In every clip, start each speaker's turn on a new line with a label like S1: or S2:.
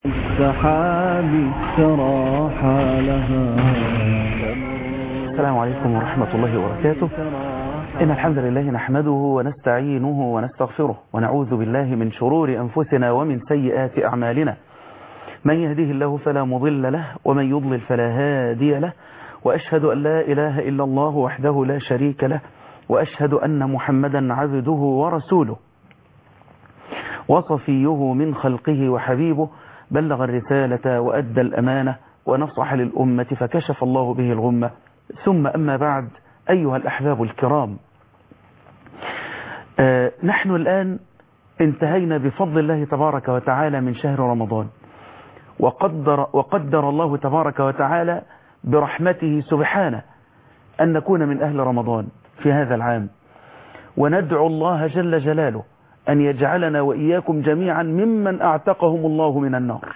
S1: السحاب تراحى لها
S2: السلام عليكم ورحمة الله وبركاته إن الحمد لله نحمده ونستعينه ونستغفره ونعوذ بالله من شرور أنفسنا ومن سيئات أعمالنا من يهده الله فلا مضل له ومن يضلل فلا هادي له وأشهد أن لا إله إلا الله وحده لا شريك له وأشهد أن محمدا عبده ورسوله وصفيه من خلقه وحبيبه بلغ الرسالة وأدى الأمانة ونصح للأمة فكشف الله به الغمة ثم أما بعد أيها الأحباب الكرام آه نحن الآن انتهينا بفضل الله تبارك وتعالى من شهر رمضان وقدر, وقدر الله تبارك وتعالى برحمته سبحانه أن نكون من أهل رمضان في هذا العام وندعو الله جل جلاله أن يجعلنا وإياكم جميعا ممن أعتقهم الله من النار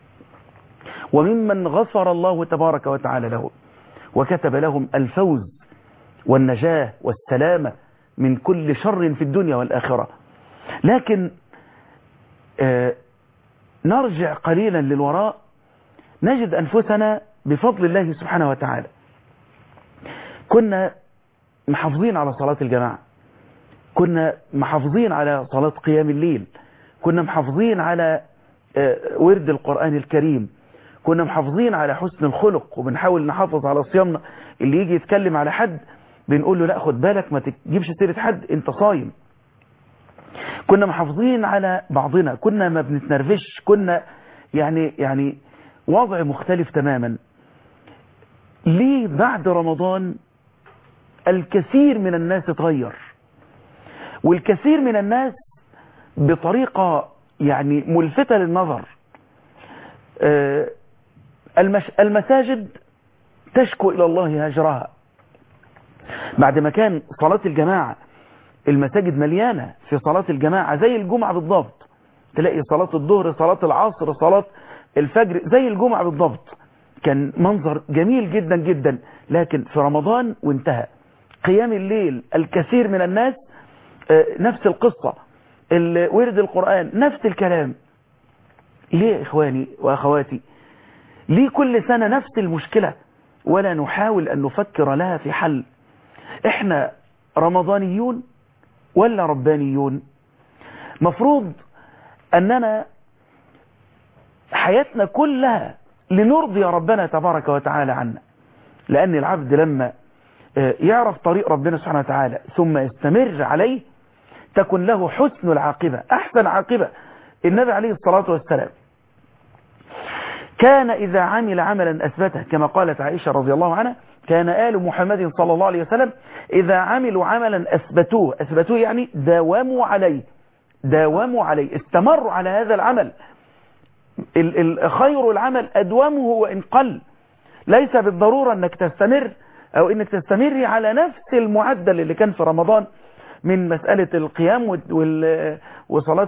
S2: وممن غفر الله تبارك وتعالى لهم وكتب لهم الفوز والنجاة والسلامة من كل شر في الدنيا والآخرة لكن آه نرجع قليلا للوراء نجد أنفسنا بفضل الله سبحانه وتعالى كنا محافظين على صلاة الجماعة كنا محافظين على صلاة قيام الليل كنا محافظين على ورد القرآن الكريم كنا محافظين على حسن الخلق وبنحاول نحافظ على صيامنا اللي يجي يتكلم على حد بنقول له لا خد بالك ما تجيبش سيرة حد انت صايم كنا محافظين على بعضنا كنا ما بنتنرفش كنا يعني يعني وضع مختلف تماما ليه بعد رمضان الكثير من الناس اتغير والكثير من الناس بطريقة يعني ملفتة للنظر المساجد تشكو إلى الله هجرها بعد ما كان صلاة الجماعة المساجد مليانة في صلاة الجماعة زي الجمعة بالضبط تلاقي صلاة الظهر صلاة العصر صلاة الفجر زي الجمعة بالضبط كان منظر جميل جدا جدا لكن في رمضان وانتهى قيام الليل الكثير من الناس نفس القصة ورد القرآن نفس الكلام ليه يا إخواني وأخواتي ليه كل سنة نفس المشكلة ولا نحاول أن نفكر لها في حل إحنا رمضانيون ولا ربانيون مفروض أننا حياتنا كلها لنرضي ربنا تبارك وتعالى عنا لأن العبد لما يعرف طريق ربنا سبحانه وتعالى ثم يستمر عليه تكن له حسن العاقبة أحسن عاقبة النبي عليه الصلاة والسلام كان إذا عمل عملا أثبته كما قالت عائشة رضي الله عنها كان آل محمد صلى الله عليه وسلم إذا عملوا عملا أثبتوه أثبتوه يعني داوموا عليه داوموا عليه استمروا على هذا العمل خير العمل أدومه وإن قل ليس بالضرورة أنك تستمر أو أنك تستمري على نفس المعدل اللي كان في رمضان من مسألة القيام وصلاة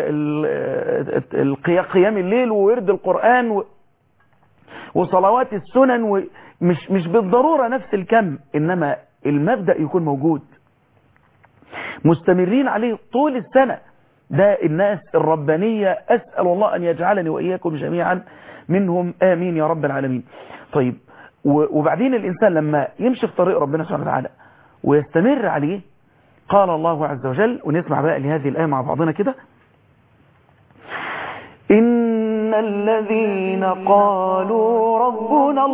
S2: قيام الليل وورد القرآن وصلوات السنن مش مش بالضرورة نفس الكم إنما المبدأ يكون موجود مستمرين عليه طول السنة ده الناس الربانية أسأل الله أن يجعلني وإياكم جميعا منهم آمين يا رب العالمين طيب وبعدين الإنسان لما يمشي في طريق ربنا سبحانه وتعالى ويستمر عليه قال الله عز وجل ونسمع بقى لهذه الآية مع بعضنا كده إن الذين قالوا ربنا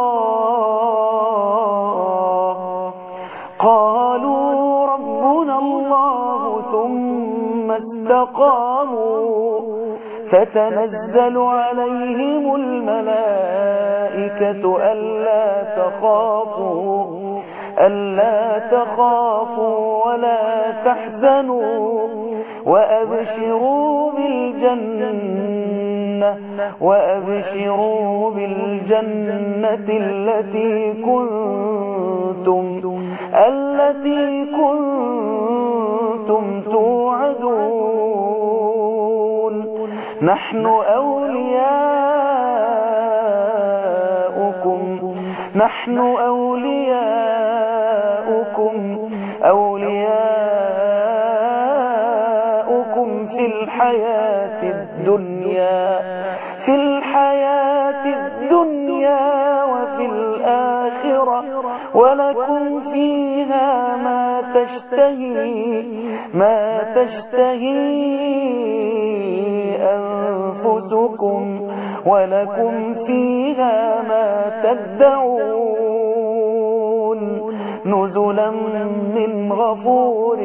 S2: الله قالوا ربنا الله ثم استقاموا فتنزل عليهم الملائكة ألا تخافوا ألا تخافوا ولا تحزنوا وأبشروا بالجنة وأبشروا بالجنة التي كنتم التي كنتم توعدون نحن أولياؤكم نحن أولياؤكم أولياؤكم في الحياة الدنيا في تشتهي ما تشتهي أنفسكم ولكم فيها ما تدعون نزلا من غفور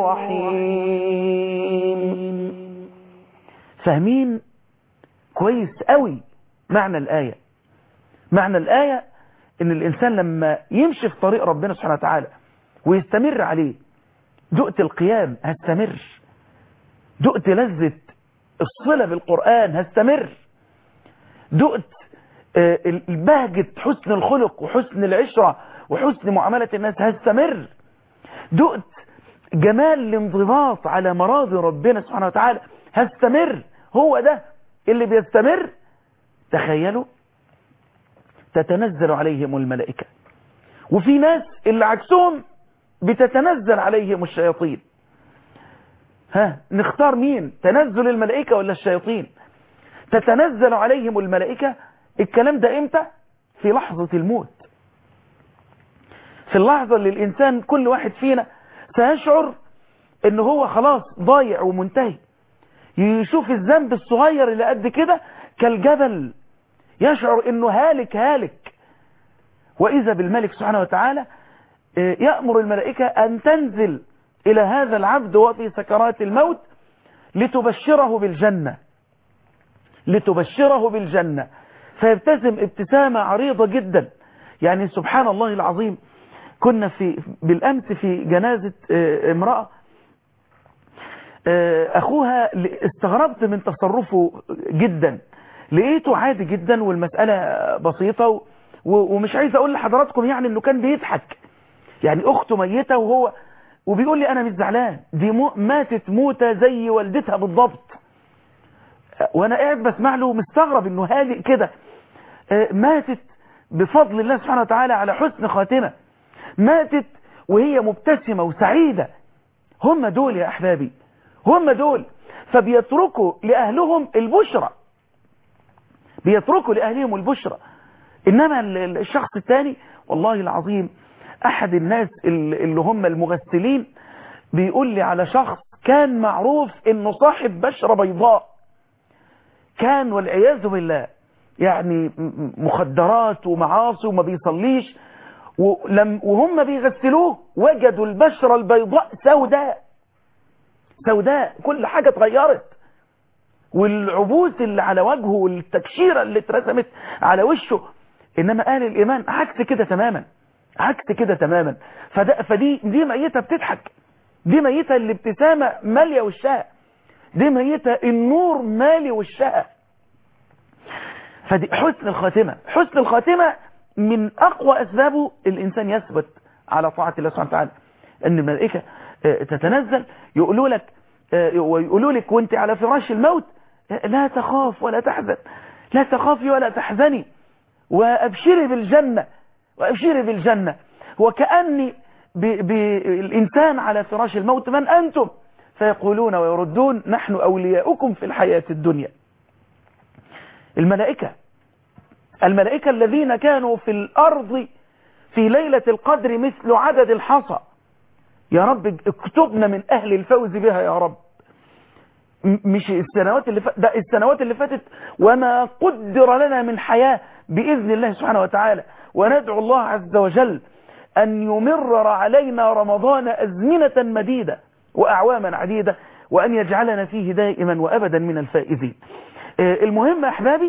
S2: رحيم فاهمين كويس قوي معنى الآية معنى الآية ان الانسان لما يمشي في طريق ربنا سبحانه وتعالى ويستمر عليه دقت القيام هستمر دقت لذة الصلة بالقرآن هستمر دقت البهجة حسن الخلق وحسن العشرة وحسن معاملة الناس هستمر دقت جمال الانضباط على مراضي ربنا سبحانه وتعالى هستمر هو ده اللي بيستمر تخيلوا تتنزل عليهم الملائكة وفي ناس اللي عكسهم بتتنزل عليهم الشياطين ها نختار مين تنزل الملائكة ولا الشياطين تتنزل عليهم الملائكة الكلام ده امتى في لحظة الموت في اللحظة اللي الانسان كل واحد فينا سيشعر ان هو خلاص ضايع ومنتهي يشوف الذنب الصغير اللي قد كده كالجبل يشعر انه هالك هالك واذا بالملك سبحانه وتعالى يأمر الملائكة ان تنزل الى هذا العبد وفي سكرات الموت لتبشره بالجنة لتبشره بالجنة فيبتسم ابتسامة عريضة جدا يعني سبحان الله العظيم كنا في بالأمس في جنازة امرأة أخوها استغربت من تصرفه جدا لقيته عادي جدا والمسألة بسيطة ومش عايز أقول لحضراتكم يعني أنه كان بيضحك يعني أخته ميتة وهو وبيقول لي أنا مش زعلان دي ماتت موتة زي والدتها بالضبط وأنا قاعد بسمع له مستغرب أنه هادئ كده ماتت بفضل الله سبحانه وتعالى على حسن خاتمة ماتت وهي مبتسمة وسعيدة هم دول يا أحبابي هم دول فبيتركوا لأهلهم البشرة بيتركوا لأهلهم البشرة إنما الشخص الثاني والله العظيم أحد الناس اللي هم المغسلين بيقول لي على شخص كان معروف إنه صاحب بشرة بيضاء كان والعياذ بالله يعني مخدرات ومعاصي وما بيصليش ولم وهم بيغسلوه وجدوا البشرة البيضاء سوداء سوداء كل حاجة اتغيرت والعبوس اللي على وجهه والتكشيرة اللي اترسمت على وشه انما اهل الايمان عكس كده تماما عكس كده تماما فده فدي دي ميتة بتضحك دي ميتة اللي ابتسامة مالية وشها دي ميتة النور مالي وشها فدي حسن الخاتمة حسن الخاتمة من اقوى اسبابه الانسان يثبت على طاعة الله سبحانه وتعالى ان الملائكة تتنزل يقولوا لك ويقولوا لك وانت على فراش الموت لا تخاف ولا تحزن لا تخافي ولا تحزني وابشري بالجنة وابشري بالجنة وكأني بالإنسان على فراش الموت من أنتم فيقولون ويردون نحن أولياؤكم في الحياة الدنيا الملائكة الملائكة الذين كانوا في الأرض في ليلة القدر مثل عدد الحصى يا رب اكتبنا من أهل الفوز بها يا رب مش السنوات اللي فاتت ده السنوات اللي فاتت وما قدر لنا من حياة بإذن الله سبحانه وتعالى وندعو الله عز وجل أن يمرر علينا رمضان أزمنة مديدة وأعواما عديدة وأن يجعلنا فيه دائما وأبدا من الفائزين المهم أحبابي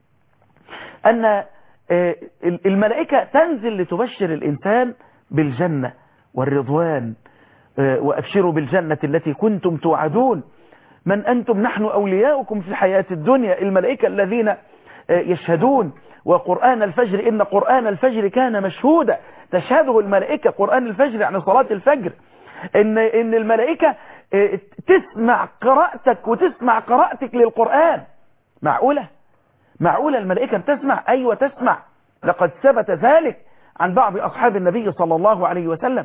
S2: أن الملائكة تنزل لتبشر الإنسان بالجنة والرضوان وأبشروا بالجنة التي كنتم توعدون من أنتم نحن أولياؤكم في الحياة الدنيا الملائكة الذين يشهدون وقرآن الفجر إن قرآن الفجر كان مشهودا تشهده الملائكة قرآن الفجر يعني صلاة الفجر إن, إن الملائكة تسمع قراءتك وتسمع قراءتك للقرآن معقولة معقولة الملائكة تسمع أيوة تسمع لقد ثبت ذلك عن بعض أصحاب النبي صلى الله عليه وسلم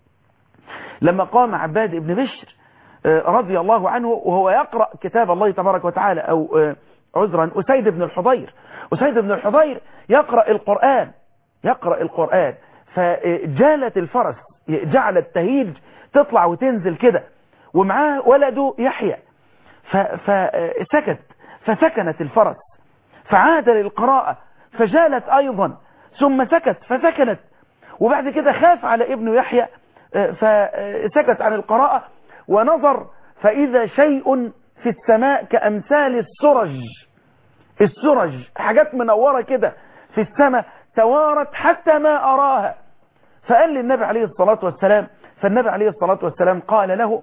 S2: لما قام عباد بن بشر رضي الله عنه وهو يقرأ كتاب الله تبارك وتعالى أو عذرا أسيد بن الحضير أسيد بن الحضير يقرأ القرآن يقرأ القرآن فجالت الفرس جعلت تهيج تطلع وتنزل كده ومعاه ولده يحيى فسكت فسكنت الفرس فعاد للقراءة فجالت أيضا ثم سكت فسكنت وبعد كده خاف على ابنه يحيى فسكت عن القراءة ونظر فإذا شيء في السماء كأمثال السرج السرج حاجات منورة كده في السماء توارت حتى ما أراها فقال للنبي عليه الصلاة والسلام فالنبي عليه الصلاة والسلام قال له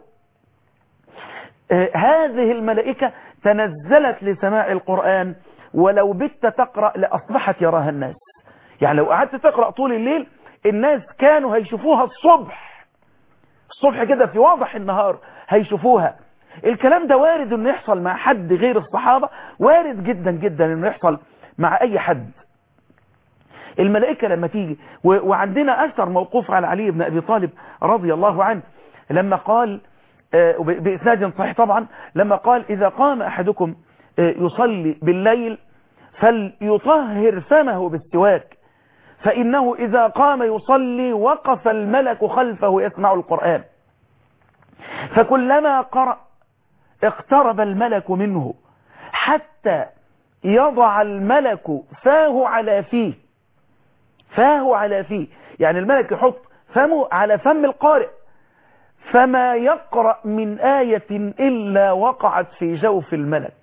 S2: هذه الملائكة تنزلت لسماع القرآن ولو بت تقرأ لأصبحت يراها الناس يعني لو قعدت تقرأ طول الليل الناس كانوا هيشوفوها الصبح الصبح كده في واضح النهار هيشوفوها الكلام ده وارد انه يحصل مع حد غير الصحابة وارد جدا جدا انه يحصل مع اي حد الملائكة لما تيجي وعندنا اثر موقوف على علي بن ابي طالب رضي الله عنه لما قال بإسناد صحيح طبعا لما قال إذا قام أحدكم يصلي بالليل فليطهر فمه بالسواك فإنه إذا قام يصلي وقف الملك خلفه يسمع القرآن فكلما قرأ اقترب الملك منه حتى يضع الملك فاه على فيه فاه على فيه يعني الملك يحط فمه على فم القارئ فما يقرأ من آية إلا وقعت في جوف الملك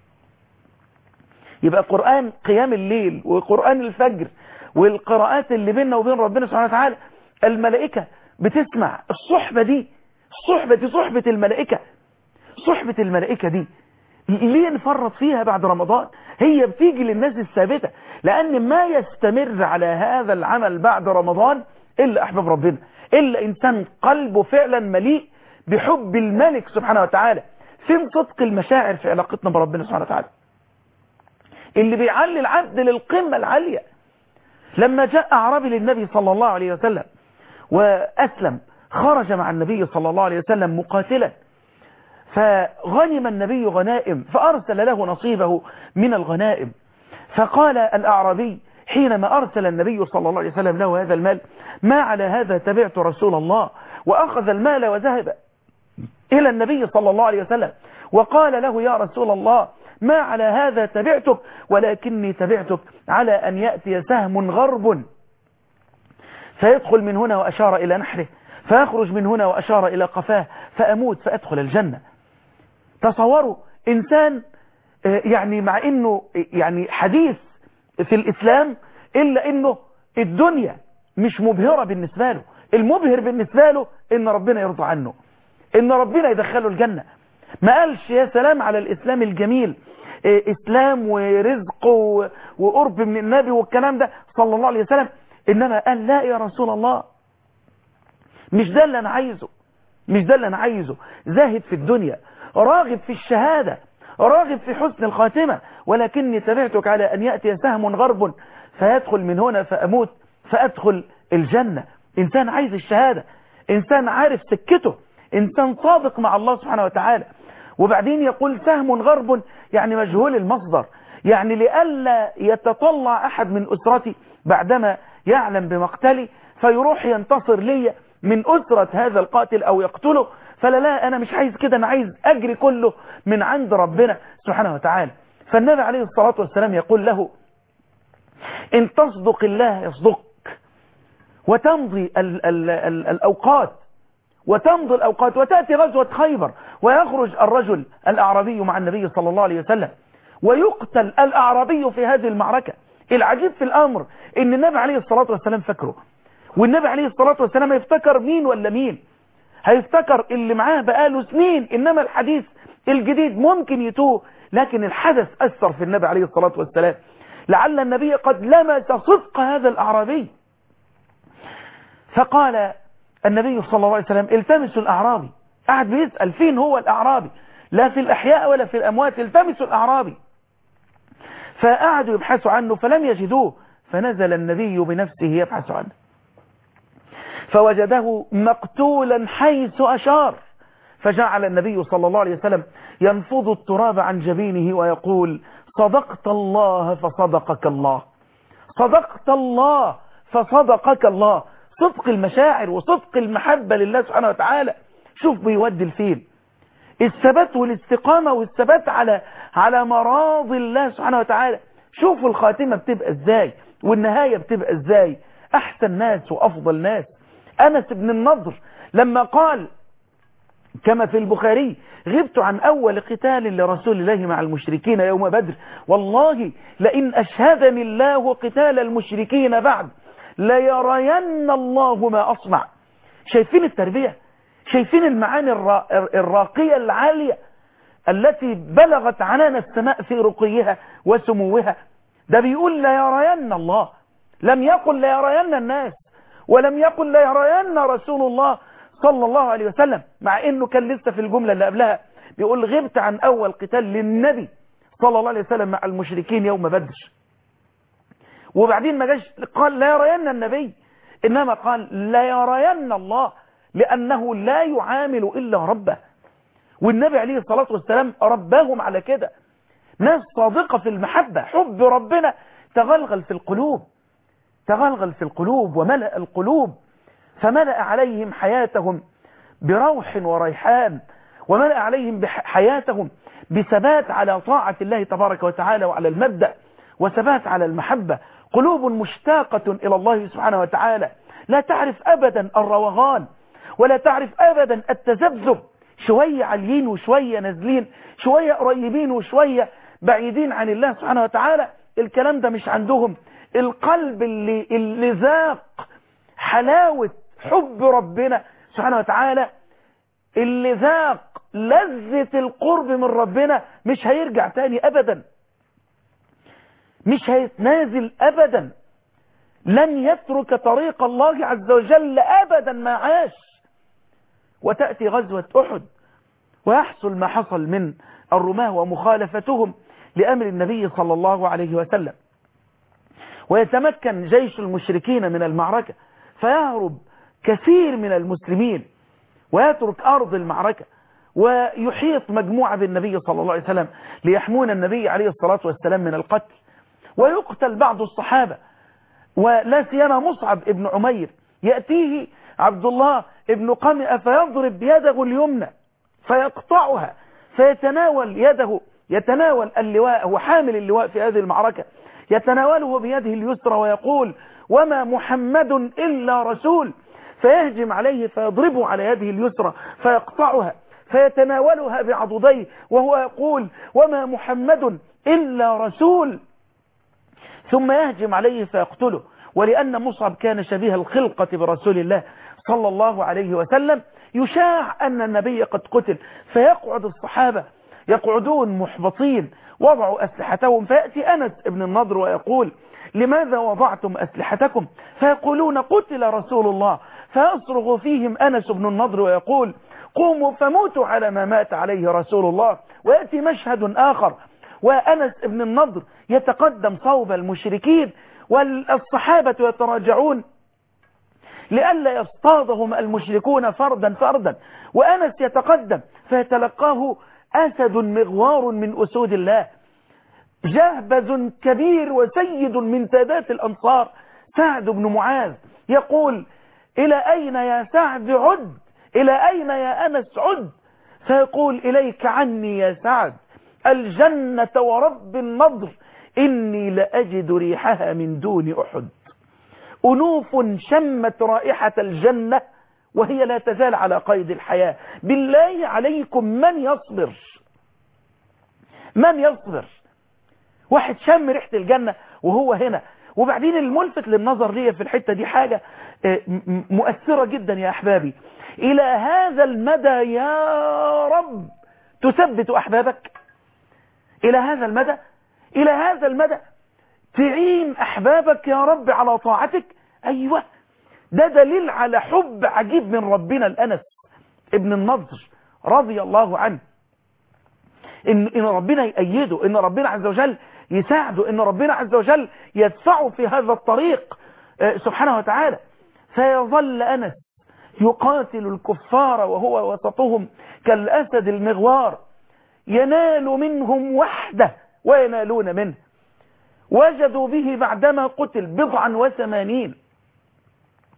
S2: يبقى قرآن قيام الليل وقرآن الفجر والقراءات اللي بيننا وبين ربنا سبحانه وتعالى الملائكة بتسمع الصحبة دي الصحبة دي صحبة الملائكة صحبة الملائكة دي ليه نفرط فيها بعد رمضان هي بتيجي للناس الثابتة لأن ما يستمر على هذا العمل بعد رمضان إلا أحباب ربنا إلا إنسان قلبه فعلا مليء بحب الملك سبحانه وتعالى فين صدق المشاعر في علاقتنا بربنا سبحانه وتعالى اللي بيعلي العبد للقمة العالية لما جاء أعرابي للنبي صلى الله عليه وسلم وأسلم خرج مع النبي صلى الله عليه وسلم مقاتلا فغنم النبي غنائم فأرسل له نصيبه من الغنائم فقال الأعرابي حينما أرسل النبي صلى الله عليه وسلم له هذا المال ما على هذا تبعت رسول الله وأخذ المال وذهب إلى النبي صلى الله عليه وسلم وقال له يا رسول الله ما على هذا تبعتك ولكني تبعتك على أن يأتي سهم غرب فيدخل من هنا وأشار إلى نحره فيخرج من هنا وأشار إلى قفاه فأموت فأدخل الجنة تصوروا إنسان يعني مع إنه يعني حديث في الإسلام إلا إنه الدنيا مش مبهرة بالنسبة له المبهر بالنسبة له إن ربنا يرضى عنه إن ربنا يدخله الجنة ما قالش يا سلام على الإسلام الجميل إسلام ورزق وقرب من النبي والكلام ده صلى الله عليه وسلم إنما قال لا يا رسول الله مش ده اللي أنا عايزه مش ده اللي أنا عايزه زاهد في الدنيا راغب في الشهادة راغب في حسن الخاتمة ولكني تبعتك على أن يأتي سهم غرب فيدخل من هنا فأموت فأدخل الجنة إنسان عايز الشهادة إنسان عارف سكته إنسان صادق مع الله سبحانه وتعالى وبعدين يقول سهم غرب يعني مجهول المصدر يعني لئلا يتطلع أحد من أسرتي بعدما يعلم بمقتلي فيروح ينتصر لي من أسرة هذا القاتل أو يقتله فلا لا أنا مش عايز كده أنا عايز أجري كله من عند ربنا سبحانه وتعالى فالنبي عليه الصلاة والسلام يقول له إن تصدق الله يصدق وتمضي ال ال ال الأوقات وتمضي الأوقات وتأتي غزوة خيبر ويخرج الرجل الأعرابي مع النبي صلى الله عليه وسلم ويقتل الأعرابي في هذه المعركة العجيب في الأمر إن النبي عليه الصلاة والسلام فكره والنبي عليه الصلاة والسلام يفتكر مين ولا مين هيفتكر اللي معاه بقاله سنين إنما الحديث الجديد ممكن يتوه لكن الحدث أثر في النبي عليه الصلاة والسلام لعل النبي قد لمس صدق هذا الأعرابي فقال النبي صلى الله عليه وسلم التمسوا الأعرابي قاعد بيسأل فين هو الأعرابي لا في الأحياء ولا في الأموات التمسوا الأعرابي فقعدوا يبحثوا عنه فلم يجدوه فنزل النبي بنفسه يبحث عنه فوجده مقتولا حيث أشار فجعل النبي صلى الله عليه وسلم ينفض التراب عن جبينه ويقول صدقت الله فصدقك الله صدقت الله فصدقك الله صدق المشاعر وصدق المحبة لله سبحانه وتعالى شوف بيودي الفين الثبات والاستقامة والثبات على على مراضي الله سبحانه وتعالى شوفوا الخاتمة بتبقى ازاي والنهاية بتبقى ازاي احسن ناس وافضل ناس انس بن النضر لما قال كما في البخاري غبت عن أول قتال لرسول الله مع المشركين يوم بدر والله لئن أشهدني الله قتال المشركين بعد ليرين الله ما أصنع شايفين التربية شايفين المعاني الراقية العالية التي بلغت عنان السماء في رقيها وسموها ده بيقول ليرين الله لم يقل ليرين الناس ولم يقل ليرين رسول الله صلى الله عليه وسلم مع انه كان لسه في الجملة اللي قبلها بيقول غبت عن اول قتال للنبي صلى الله عليه وسلم مع المشركين يوم بدر وبعدين ما جاش قال لا يرين النبي انما قال لا يرين الله لانه لا يعامل الا ربه والنبي عليه الصلاة والسلام رباهم على كده ناس صادقة في المحبة حب ربنا تغلغل في القلوب تغلغل في القلوب وملأ القلوب فملأ عليهم حياتهم بروح وريحان وملأ عليهم حياتهم بثبات على طاعة الله تبارك وتعالى وعلى المبدأ وثبات على المحبة قلوب مشتاقة إلى الله سبحانه وتعالى لا تعرف أبدا الروغان ولا تعرف أبدا التذبذب شوية عاليين وشوية نازلين شوية قريبين وشوية بعيدين عن الله سبحانه وتعالى الكلام ده مش عندهم القلب اللي, اللي ذاق حلاوة حب ربنا سبحانه وتعالى اللي ذاق لذة القرب من ربنا مش هيرجع تاني أبدا مش هيتنازل أبدا لن يترك طريق الله عز وجل أبدا ما عاش وتأتي غزوة أحد ويحصل ما حصل من الرماه ومخالفتهم لأمر النبي صلى الله عليه وسلم ويتمكن جيش المشركين من المعركة فيهرب كثير من المسلمين ويترك أرض المعركة ويحيط مجموعة بالنبي صلى الله عليه وسلم ليحمون النبي عليه الصلاة والسلام من القتل ويقتل بعض الصحابة ولا سيما مصعب ابن عمير يأتيه عبد الله ابن قمئة فيضرب يده اليمنى فيقطعها فيتناول يده يتناول اللواء هو حامل اللواء في هذه المعركة يتناوله بيده اليسرى ويقول وما محمد إلا رسول فيهجم عليه فيضربه على يده اليسرى فيقطعها فيتناولها بعضديه وهو يقول وما محمد إلا رسول ثم يهجم عليه فيقتله ولأن مصعب كان شبيه الخلقة برسول الله صلى الله عليه وسلم يشاع أن النبي قد قتل فيقعد الصحابة يقعدون محبطين وضعوا أسلحتهم فيأتي أنس ابن النضر ويقول لماذا وضعتم أسلحتكم فيقولون قتل رسول الله فيصرغ فيهم أنس بن النضر ويقول قوموا فموتوا على ما مات عليه رسول الله ويأتي مشهد آخر وأنس بن النضر يتقدم صوب المشركين والصحابة يتراجعون لئلا يصطادهم المشركون فردا فردا وأنس يتقدم فيتلقاه أسد مغوار من أسود الله جهبذ كبير وسيد من سادات الأنصار سعد بن معاذ يقول إلى أين يا سعد عد إلى أين يا أنس عد فيقول إليك عني يا سعد الجنة ورب النضر إني لأجد ريحها من دون أحد أنوف شمت رائحة الجنة وهي لا تزال على قيد الحياة بالله عليكم من يصبر من يصبر واحد شم ريحة الجنة وهو هنا وبعدين الملفت للنظر ليا في الحتة دي حاجة مؤثرة جدا يا أحبابي إلى هذا المدى يا رب تثبت أحبابك إلى هذا المدى إلى هذا المدى تعين أحبابك يا رب على طاعتك أيوة ده دليل على حب عجيب من ربنا الأنس ابن النضر رضي الله عنه إن, إن ربنا يأيده إن ربنا عز وجل يساعده إن ربنا عز وجل يدفعه في هذا الطريق سبحانه وتعالى فيظل أنس يقاتل الكفار وهو وسطهم كالأسد المغوار ينال منهم وحده وينالون منه وجدوا به بعدما قتل بضعا وثمانين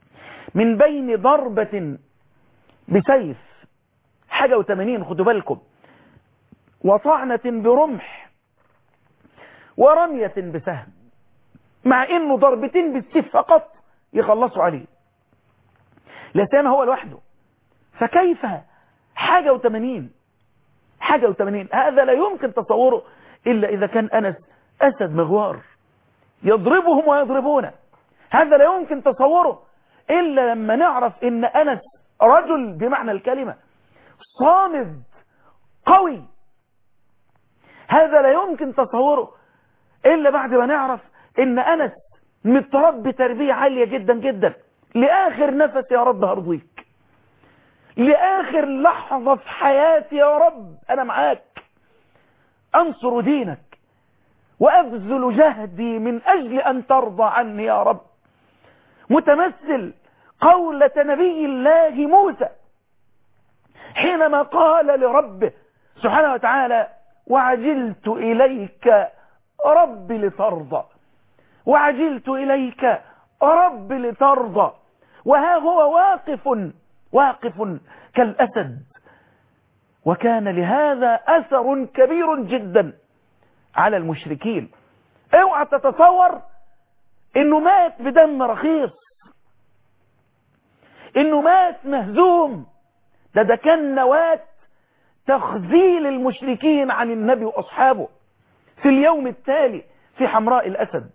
S2: من بين ضربة بسيف حاجة وثمانين خدوا بالكم وطعنة برمح ورمية بسهم مع انه ضربتين بالسيف فقط يخلصوا عليه لا سيما هو لوحده فكيف حاجة وثمانين حاجة وثمانين هذا لا يمكن تصوره إلا إذا كان أنس أسد مغوار يضربهم ويضربونه هذا لا يمكن تصوره إلا لما نعرف إن أنس رجل بمعنى الكلمة صامد قوي هذا لا يمكن تصوره إلا بعد ما نعرف إن أنس متربي تربية عالية جدا جدا لآخر نفس يا رب هرضيك لآخر لحظة في حياتي يا رب أنا معاك أنصر دينك وأبذل جهدي من أجل أن ترضى عني يا رب متمثل قولة نبي الله موسى حينما قال لربه سبحانه وتعالى وعجلت إليك رب لترضى وعجلت إليك رب لترضى وها هو واقف واقف كالأسد وكان لهذا أثر كبير جدا على المشركين اوعى تتصور انه مات بدم رخيص انه مات مهزوم ده ده كان نواة تخذيل المشركين عن النبي واصحابه في اليوم التالي في حمراء الاسد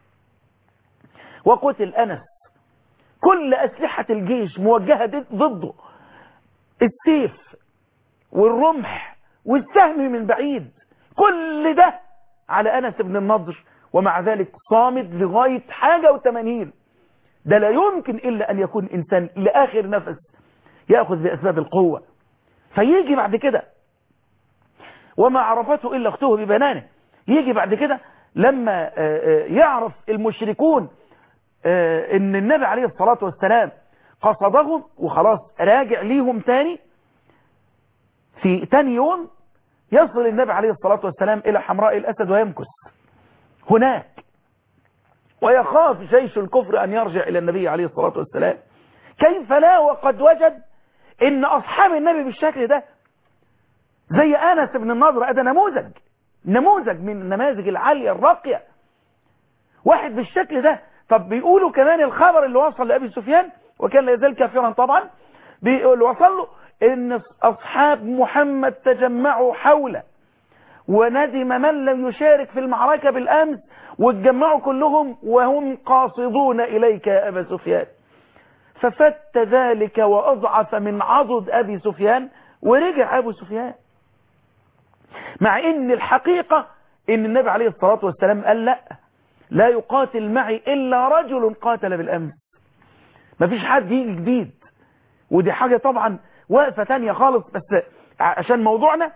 S2: وقتل انس كل اسلحة الجيش موجهة ضده السيف والرمح والسهم من بعيد كل ده على أنس بن النضر ومع ذلك صامد لغاية حاجة وثمانين ده لا يمكن إلا أن يكون إنسان لآخر نفس يأخذ بأسباب القوة فيجي بعد كده وما عرفته إلا أخته ببنانه يجي بعد كده لما يعرف المشركون ان النبي عليه الصلاة والسلام قصدهم وخلاص راجع ليهم تاني في تاني يوم يصل النبي عليه الصلاة والسلام إلى حمراء الأسد ويمكث هناك ويخاف جيش الكفر أن يرجع إلى النبي عليه الصلاة والسلام كيف لا وقد وجد إن أصحاب النبي بالشكل ده زي أنس بن النضر هذا نموذج نموذج من النماذج العالية الراقية واحد بالشكل ده طب بيقولوا كمان الخبر اللي وصل لأبي سفيان وكان لا يزال كافرا طبعا بيقول وصل له ان اصحاب محمد تجمعوا حوله وندم من لم يشارك في المعركة بالامس واتجمعوا كلهم وهم قاصدون اليك يا ابا سفيان ففت ذلك واضعف من عضد ابي سفيان ورجع ابو سفيان مع ان الحقيقة ان النبي عليه الصلاة والسلام قال لا لا يقاتل معي الا رجل قاتل بالامس مفيش حد يجي جديد ودي حاجة طبعا وقفة تانية خالص بس عشان موضوعنا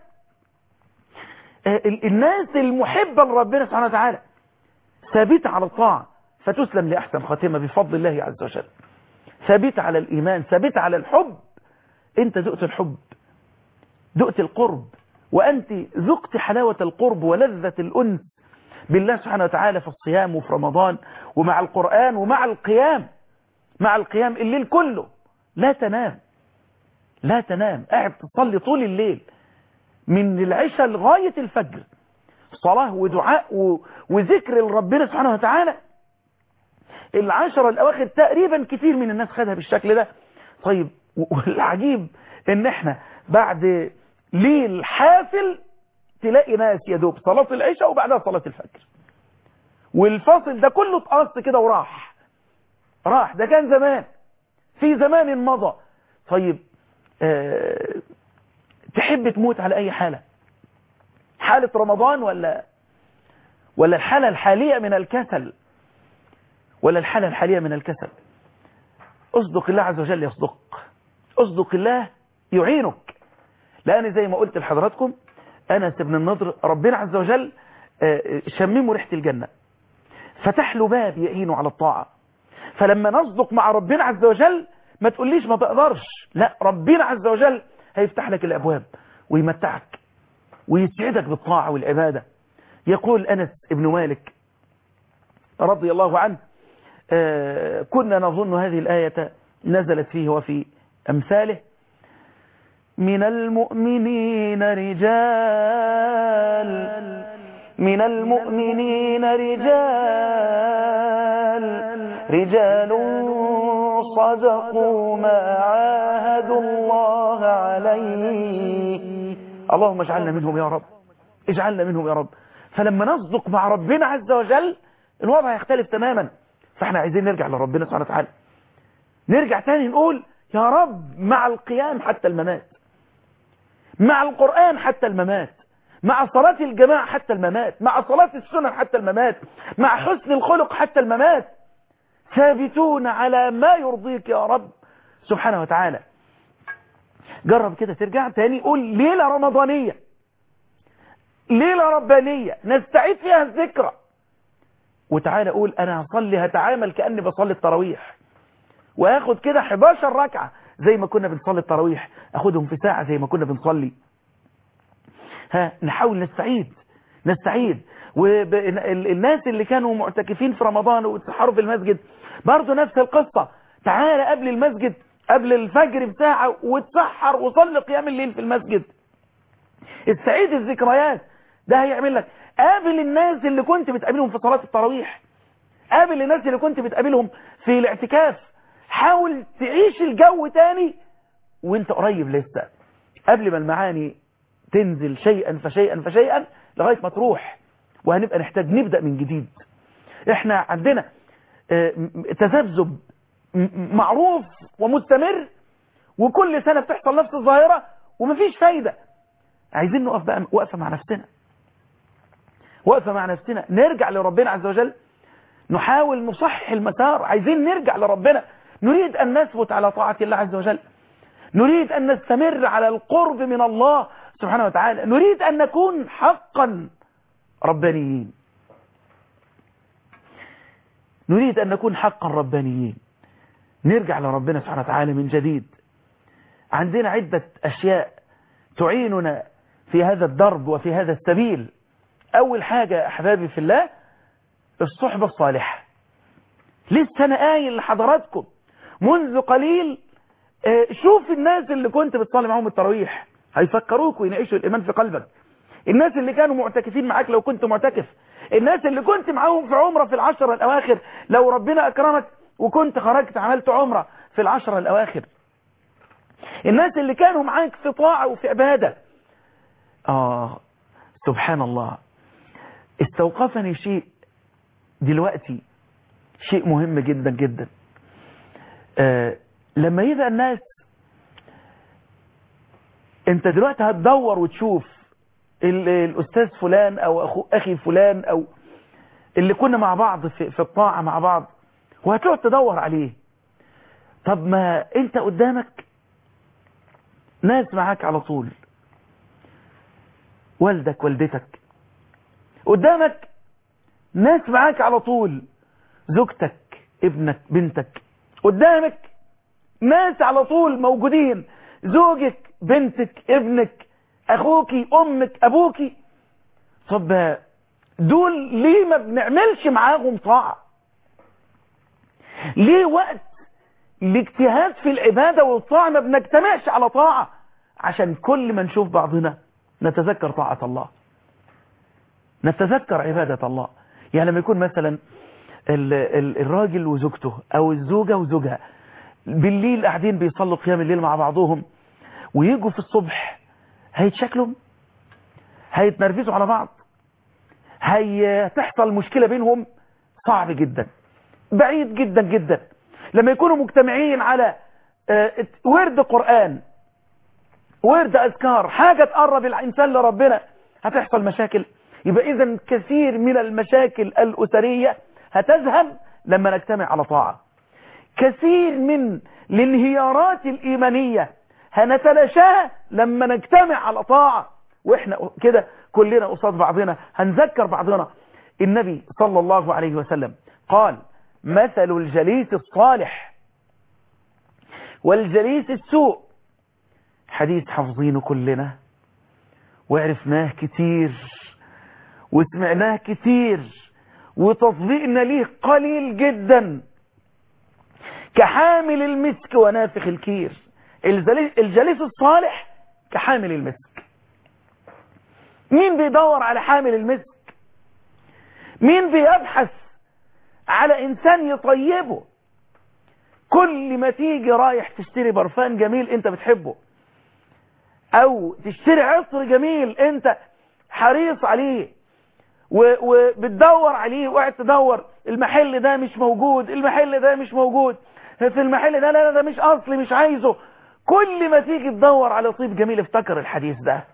S2: الناس المحبة لربنا سبحانه وتعالى ثابتة على الطاعة فتسلم لأحسن خاتمة بفضل الله عز وجل ثابتة على الإيمان ثابتة على الحب انت ذقت الحب ذقت القرب وأنت ذقت حلاوة القرب ولذة الأنس بالله سبحانه وتعالى في الصيام وفي رمضان ومع القرآن ومع القيام مع القيام الليل كله لا تنام لا تنام قاعد تصلي طول الليل من العشاء لغاية الفجر صلاة ودعاء و... وذكر لربنا سبحانه وتعالى العشرة الأواخر تقريبا كتير من الناس خدها بالشكل ده طيب والعجيب ان احنا بعد ليل حافل تلاقي ناس يا دوب صلاة العشاء وبعدها صلاة الفجر والفاصل ده كله اتقص كده وراح راح ده كان زمان في زمان مضى طيب أه تحب تموت على اي حالة حالة رمضان ولا ولا الحالة الحالية من الكسل ولا الحالة الحالية من الكسل اصدق الله عز وجل يصدق اصدق الله يعينك لان زي ما قلت لحضراتكم انس بن النضر ربنا عز وجل شممه ريحة الجنة فتح له باب يعينه على الطاعة فلما نصدق مع ربنا عز وجل ما تقوليش ما تقدرش لا ربنا عز وجل هيفتح لك الأبواب ويمتعك ويسعدك بالطاعة والعبادة يقول أنس ابن مالك رضي الله عنه آه كنا نظن هذه الآية نزلت فيه وفي أمثاله من المؤمنين رجال من المؤمنين رجال رجال صدقوا ما عاهدوا الله عليه اللهم اجعلنا منهم يا رب اجعلنا منهم يا رب فلما نصدق مع ربنا عز وجل الوضع يختلف تماما فاحنا عايزين نرجع لربنا سبحانه وتعالى نرجع تاني نقول يا رب مع القيام حتى الممات مع القرآن حتى الممات مع صلاة الجماعة حتى الممات مع صلاة السنن حتى الممات مع حسن الخلق حتى الممات ثابتون على ما يرضيك يا رب سبحانه وتعالى جرب كده ترجع تاني قول ليلة رمضانية ليلة ربانية نستعيد فيها الذكرى وتعالى قول انا هصلي هتعامل كأني بصلي التراويح واخد كده 11 ركعة زي ما كنا بنصلي التراويح اخدهم في ساعة زي ما كنا بنصلي ها نحاول نستعيد نستعيد والناس اللي كانوا معتكفين في رمضان واتسحروا في المسجد برضو نفس القصة تعالى قبل المسجد قبل الفجر بساعة وتسحر وصلي قيام الليل في المسجد استعيد الذكريات ده هيعمل لك قابل الناس اللي كنت بتقابلهم في صلاة التراويح قابل الناس اللي كنت بتقابلهم في الاعتكاف حاول تعيش الجو تاني وانت قريب لسه قبل ما المعاني تنزل شيئا فشيئا فشيئا لغاية ما تروح وهنبقى نحتاج نبدأ من جديد احنا عندنا تذبذب معروف ومستمر وكل سنة بتحصل نفس الظاهرة ومفيش فايدة عايزين نقف بقى وقفة مع نفسنا وقفة مع نفسنا نرجع لربنا عز وجل نحاول نصحح المسار عايزين نرجع لربنا نريد أن نثبت على طاعة الله عز وجل نريد أن نستمر على القرب من الله سبحانه وتعالى نريد أن نكون حقا ربانيين نريد أن نكون حقا ربانيين نرجع لربنا سبحانه وتعالى من جديد عندنا عدة أشياء تعيننا في هذا الدرب وفي هذا السبيل أول حاجة أحبابي في الله الصحبة الصالحة لسه أنا قايل لحضراتكم منذ قليل شوف الناس اللي كنت بتصلي معاهم التراويح هيفكروك وينعيشوا الإيمان في قلبك الناس اللي كانوا معتكفين معاك لو كنت معتكف الناس اللي كنت معاهم في عمرة في العشرة الأواخر لو ربنا أكرمك وكنت خرجت عملت عمرة في العشرة الأواخر الناس اللي كانوا معاك في طاعة وفي عبادة آه سبحان الله استوقفني شيء دلوقتي شيء مهم جدا جدا آه لما يبقى الناس انت دلوقتي هتدور وتشوف الاستاذ فلان او اخو اخي فلان او اللي كنا مع بعض في, في الطاعة مع بعض وهتقعد تدور عليه طب ما انت قدامك ناس معاك على طول والدك والدتك قدامك ناس معاك على طول زوجتك ابنك بنتك قدامك ناس على طول موجودين زوجك بنتك ابنك اخوكي امك ابوكي طب دول ليه ما بنعملش معاهم طاعة ليه وقت الاجتهاد في العبادة والطاعة ما بنجتمعش على طاعة عشان كل ما نشوف بعضنا نتذكر طاعة الله نتذكر عبادة الله يعني لما يكون مثلا ال ال الراجل وزوجته او الزوجة وزوجها بالليل قاعدين بيصلوا قيام الليل مع بعضهم ويجوا في الصبح هيتشكلوا هيتنرفزوا على بعض هتحصل مشكلة بينهم صعب جدا بعيد جدا جدا لما يكونوا مجتمعين على ورد قرآن ورد أذكار حاجة تقرب الإنسان لربنا هتحصل مشاكل يبقى إذا كثير من المشاكل الأسرية هتذهب لما نجتمع على طاعة كثير من الانهيارات الإيمانية هنتلاشاها لما نجتمع على طاعة واحنا كده كلنا قصاد بعضنا هنذكر بعضنا النبي صلى الله عليه وسلم قال مثل الجليس الصالح والجليس السوء حديث حافظينه كلنا وعرفناه كتير وسمعناه كتير وتطبيقنا ليه قليل جدا كحامل المسك ونافخ الكير الجليس, الجليس الصالح كحامل المسك مين بيدور على حامل المسك مين بيبحث على انسان يطيبه كل ما تيجي رايح تشتري برفان جميل انت بتحبه او تشتري عطر جميل انت حريص عليه وبتدور عليه وقاعد تدور المحل ده مش موجود المحل ده مش موجود في المحل ده لا لا ده مش اصلي مش عايزه كل ما تيجي تدور على طيب جميل افتكر الحديث ده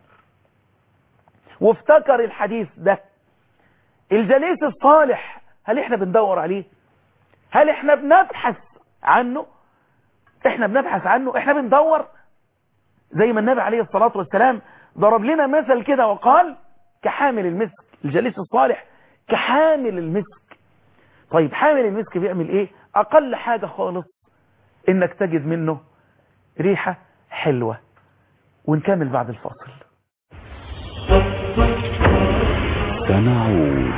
S2: وافتكر الحديث ده الجليس الصالح هل احنا بندور عليه هل احنا بنبحث عنه احنا بنبحث عنه احنا بندور زي ما النبي عليه الصلاة والسلام ضرب لنا مثل كده وقال كحامل المسك الجليس الصالح كحامل المسك طيب حامل المسك بيعمل ايه اقل حاجة خالص انك تجد منه ريحة حلوة ونكمل بعد الفاصل
S1: سنعود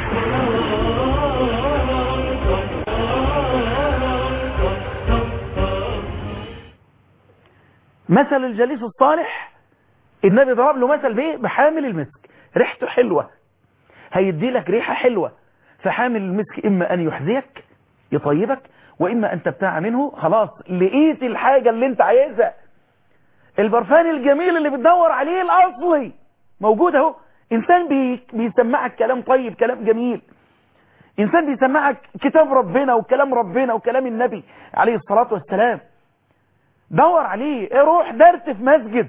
S2: مثل الجليس الصالح النبي ضرب له مثل بايه بحامل المسك ريحته حلوة هيدي لك ريحة حلوة فحامل المسك اما ان يحذيك يطيبك واما ان تبتاع منه خلاص لقيت الحاجة اللي انت عايزها البرفان الجميل اللي بتدور عليه الاصلي موجود اهو انسان بي بيسمعك كلام طيب كلام جميل انسان بيسمعك كتاب ربنا وكلام ربنا وكلام النبي عليه الصلاة والسلام دور عليه روح درس في مسجد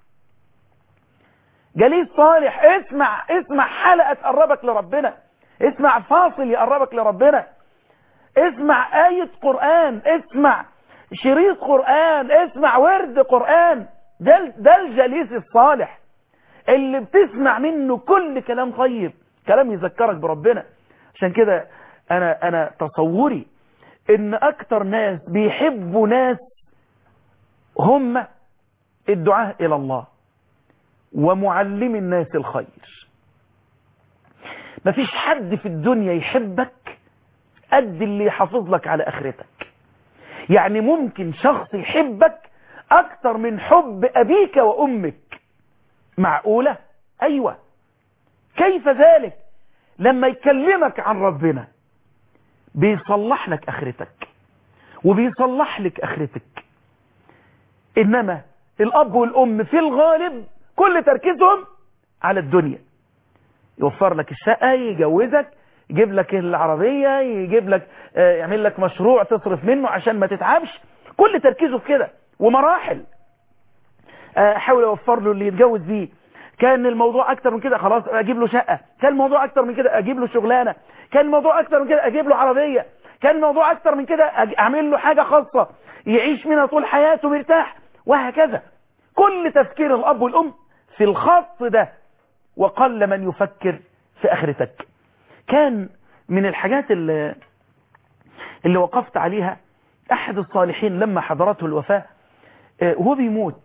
S2: جليس صالح اسمع اسمع حلقة تقربك لربنا اسمع فاصل يقربك لربنا اسمع آية قرآن اسمع شريط قرآن اسمع ورد قرآن ده, ده الجليس الصالح اللي بتسمع منه كل كلام طيب كلام يذكرك بربنا عشان كده انا انا تصوري ان اكتر ناس بيحبوا ناس هم الدعاء الى الله ومعلم الناس الخير مفيش حد في الدنيا يحبك قد اللي يحافظ لك على اخرتك يعني ممكن شخص يحبك اكتر من حب ابيك وامك معقولة ايوه كيف ذلك لما يكلمك عن ربنا بيصلح لك اخرتك وبيصلح لك اخرتك انما الاب والام في الغالب كل تركيزهم على الدنيا يوفر لك الشقة يجوزك يجيب لك العربية يجيب لك يعمل لك مشروع تصرف منه عشان ما تتعبش كل تركيزه في كده ومراحل احاول اوفر له اللي يتجوز بيه كان الموضوع اكتر من كده خلاص اجيب له شقة كان الموضوع اكتر من كده اجيب له شغلانة كان الموضوع اكتر من كده اجيب له عربية كان الموضوع اكتر من كده اعمل له حاجة خاصة يعيش منها طول حياته مرتاح وهكذا كل تفكير الاب والام في الخط ده وقل من يفكر في اخرتك كان من الحاجات اللي, اللي وقفت عليها احد الصالحين لما حضرته الوفاة وهو بيموت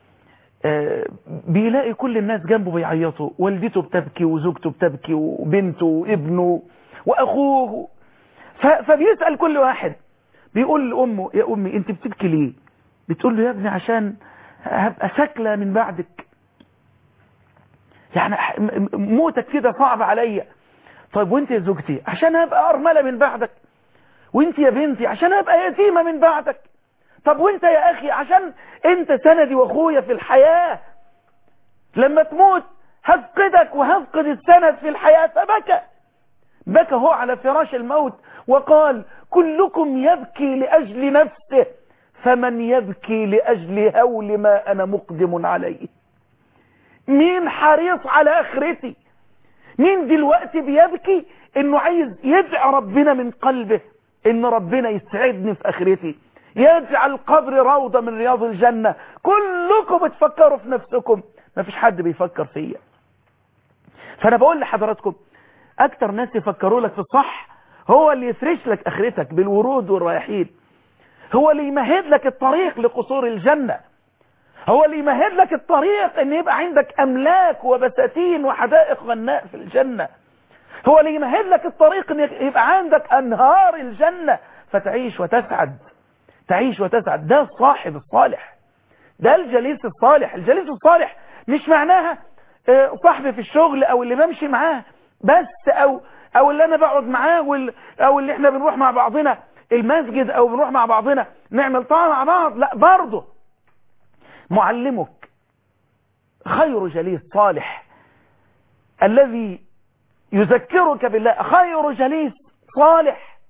S2: بيلاقي كل الناس جنبه بيعيطوا والدته بتبكي وزوجته بتبكي وبنته وابنه واخوه فبيسأل كل واحد بيقول لأمه يا أمي انت بتبكي ليه بتقول له يا ابني عشان هبقى شكلة من بعدك يعني موتك كده صعب عليا طيب وانت يا زوجتي عشان هبقى أرملة من بعدك وانت يا بنتي عشان هبقى يتيمة من بعدك طب وانت يا اخي عشان انت سندي واخويا في الحياة لما تموت هفقدك وهفقد السند في الحياة فبكى بكى هو على فراش الموت وقال كلكم يبكي لأجل نفسه فمن يبكي لأجل هول ما أنا مقدم عليه مين حريص على آخرتي مين دلوقتي بيبكي انه عايز يدعي ربنا من قلبه ان ربنا يسعدني في آخرتي يجعل قبر روضة من رياض الجنة كلكم بتفكروا في نفسكم ما فيش حد بيفكر فيا فانا بقول لحضراتكم اكتر ناس يفكروا لك في الصح هو اللي يفرش لك اخرتك بالورود والرياحين هو اللي يمهد لك الطريق لقصور الجنة هو اللي يمهد لك الطريق ان يبقى عندك املاك وبساتين وحدائق غناء في الجنة هو اللي يمهد لك الطريق ان يبقى عندك انهار الجنة فتعيش وتسعد تعيش وتسعد ده الصاحب الصالح ده الجليس الصالح الجليس الصالح مش معناها آه، صاحبي في الشغل او اللي بمشي معاه بس او او اللي انا بقعد معاه وال او اللي احنا بنروح مع بعضنا المسجد او بنروح مع بعضنا نعمل طاعه مع بعض لا برضه معلمك خير جليس صالح الذي يذكرك بالله خير جليس صالح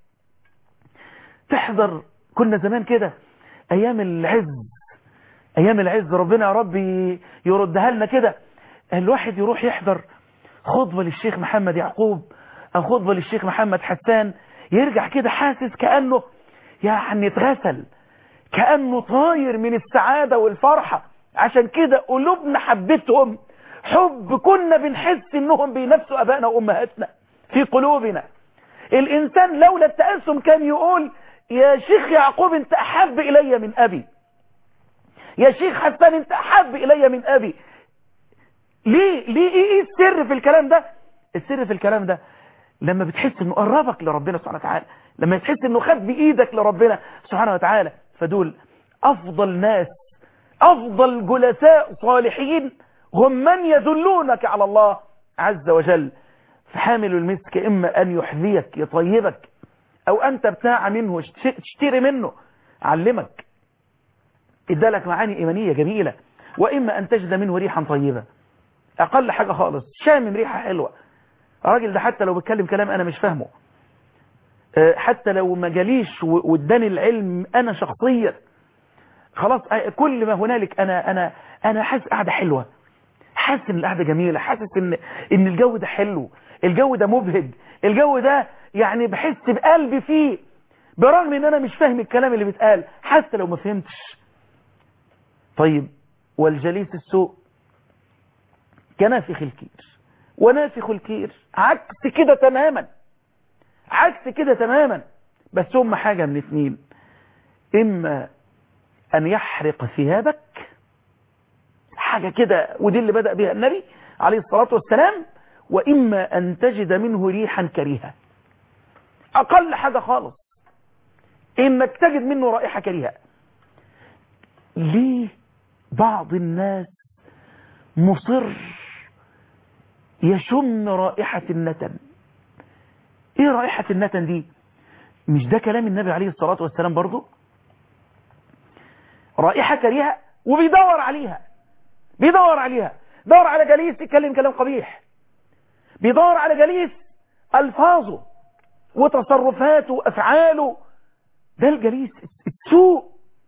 S2: تحضر كنا زمان كده ايام العز ايام العز ربنا يا رب يردها لنا كده الواحد يروح يحضر خطبة للشيخ محمد يعقوب او خطبة للشيخ محمد حسان يرجع كده حاسس كأنه يعني اتغسل كأنه طاير من السعادة والفرحة عشان كده قلوبنا حبتهم حب كنا بنحس انهم بينافسوا ابائنا وامهاتنا في قلوبنا الانسان لولا التأسم كان يقول يا شيخ يعقوب انت احب الي من ابي يا شيخ حسان انت احب الي من ابي ليه ليه ايه, إيه السر في الكلام ده السر في الكلام ده لما بتحس انه قربك لربنا سبحانه وتعالى لما تحس انه خد بايدك لربنا سبحانه وتعالى فدول افضل ناس افضل جلساء صالحين هم من يدلونك على الله عز وجل فحامل المسك اما ان يحذيك يطيبك او انت بتاع منه تشتري منه علمك ادالك معاني ايمانيه جميله واما ان تجد منه ريحا طيبه اقل حاجه خالص شامم ريحه حلوه الراجل ده حتى لو بيتكلم كلام انا مش فاهمه حتى لو ما جاليش واداني العلم انا شخصيا خلاص كل ما هنالك انا انا انا حاسس قاعده حلوه حاسس ان القعده جميله حاسس ان ان الجو ده حلو الجو ده مبهج الجو ده يعني بحس بقلبي فيه برغم ان انا مش فاهم الكلام اللي بيتقال حتى لو ما فهمتش طيب والجليس السوء كنافخ الكير ونافخ الكير عكس كده تماما عكس كده تماما بس هم حاجة من اتنين اما ان يحرق ثيابك حاجة كده ودي اللي بدأ بها النبي عليه الصلاة والسلام واما ان تجد منه ريحا كريهة اقل حاجة خالص انك تجد منه رائحة كريهة ليه بعض الناس مصر يشم رائحة النتن ايه رائحة النتن دي مش ده كلام النبي عليه الصلاة والسلام برضو رائحة كريهة وبيدور عليها بيدور عليها دور على جليس يتكلم كلام قبيح بيدور على جليس ألفاظه وتصرفاته وأفعاله ده الجليس السوء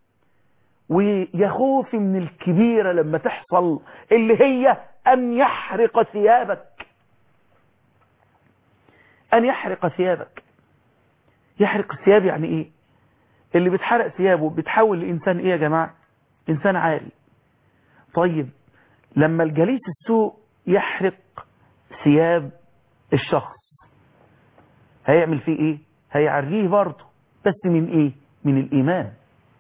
S2: ويخوف من الكبيرة لما تحصل اللي هي أن يحرق ثيابك أن يحرق ثيابك يحرق الثياب يعني إيه اللي بتحرق ثيابه بتحول لإنسان إيه يا جماعة إنسان عاري طيب لما الجليس السوء يحرق ثياب الشخص هيعمل فيه إيه هيعريه برضه بس من إيه من الإيمان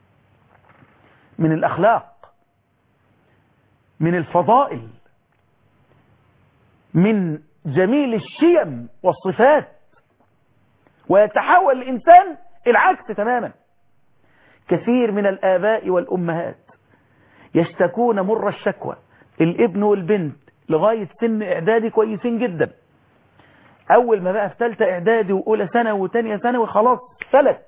S2: من الأخلاق من الفضائل من جميل الشيم والصفات ويتحول الإنسان العكس تماما كثير من الآباء والأمهات يشتكون مر الشكوى الابن والبنت لغاية سن إعدادي كويسين جدا أول ما بقى في ثالثه إعدادي وأولى سنة وتانية سنة وخلاص فلت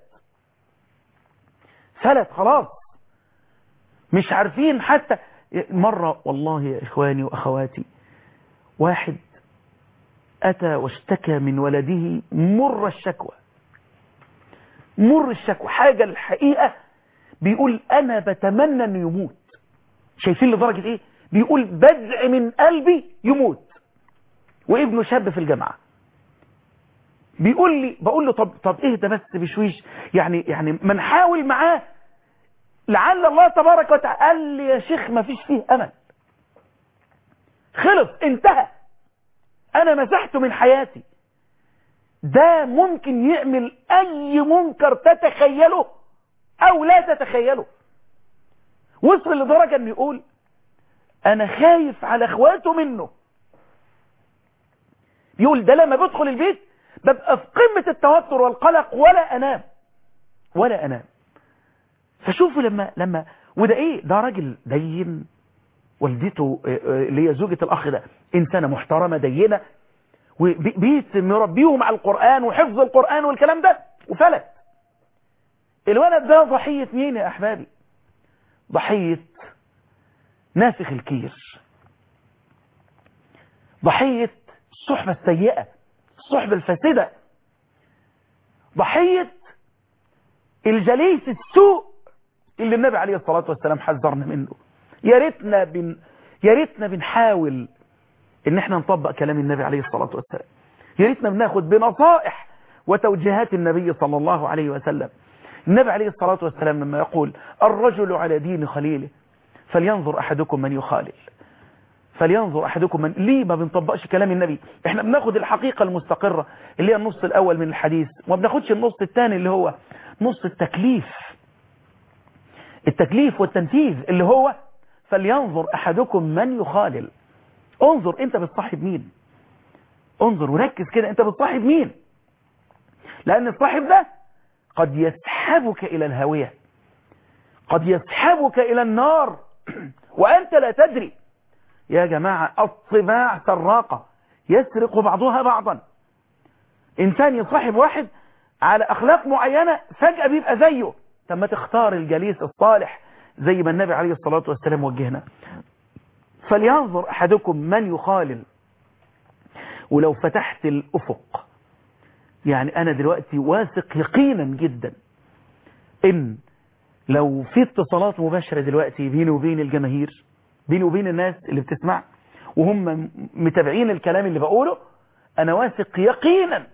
S2: فلت خلاص مش عارفين حتى مرة والله يا إخواني وأخواتي واحد أتى واشتكى من ولده مر الشكوى مر الشكوى حاجة الحقيقة بيقول أنا بتمنى أنه يموت شايفين لدرجة إيه بيقول بدع من قلبي يموت وابنه شاب في الجامعة بيقول لي بقول له طب طب اهدى بس بشويش يعني يعني ما نحاول معاه لعل الله تبارك وتعالى قال لي يا شيخ ما فيش فيه امل خلص انتهى انا مسحته من حياتي ده ممكن يعمل اي منكر تتخيله او لا تتخيله وصل لدرجة انه يقول انا خايف على اخواته منه يقول ده لما بدخل البيت ببقى في قمة التوتر والقلق ولا انام ولا انام فشوفوا لما لما وده ايه ده راجل دين والدته اللي هي زوجة الاخ ده انسانة محترمة دينة وبيت مربيهم على القرآن وحفظ القرآن والكلام ده وفلت الولد ده ضحية مين يا احبابي ضحية ناسخ الكير ضحية الصحبة السيئة الصحبة الفاسدة ضحية الجليس السوء اللي النبي عليه الصلاة والسلام حذرنا منه يا ريتنا بن يا ريتنا بنحاول ان احنا نطبق كلام النبي عليه الصلاة والسلام يا ريتنا بناخد بنصائح وتوجيهات النبي صلى الله عليه وسلم النبي عليه الصلاة والسلام لما يقول الرجل على دين خليله فلينظر احدكم من يخالل فلينظر احدكم من ليه ما بنطبقش كلام النبي احنا بناخد الحقيقة المستقرة اللي هي النص الاول من الحديث وما بناخدش النص الثاني اللي هو نص التكليف التكليف والتنفيذ اللي هو فلينظر احدكم من يخالل انظر انت بتصاحب مين انظر وركز كده انت بتصاحب مين لان الصاحب ده قد يسحبك الى الهاوية قد يسحبك الى النار وانت لا تدري يا جماعة الطباع سراقة يسرق بعضها بعضا انسان يصاحب واحد على اخلاق معينة فجأة بيبقى زيه طب ما تختار الجليس الصالح زي ما النبي عليه الصلاة والسلام وجهنا فلينظر احدكم من يخالل ولو فتحت الافق يعني انا دلوقتي واثق يقينا جدا ان لو في اتصالات مباشرة دلوقتي بيني وبين الجماهير بيني وبين الناس اللي بتسمع وهم متابعين الكلام اللي بقوله انا واثق يقينا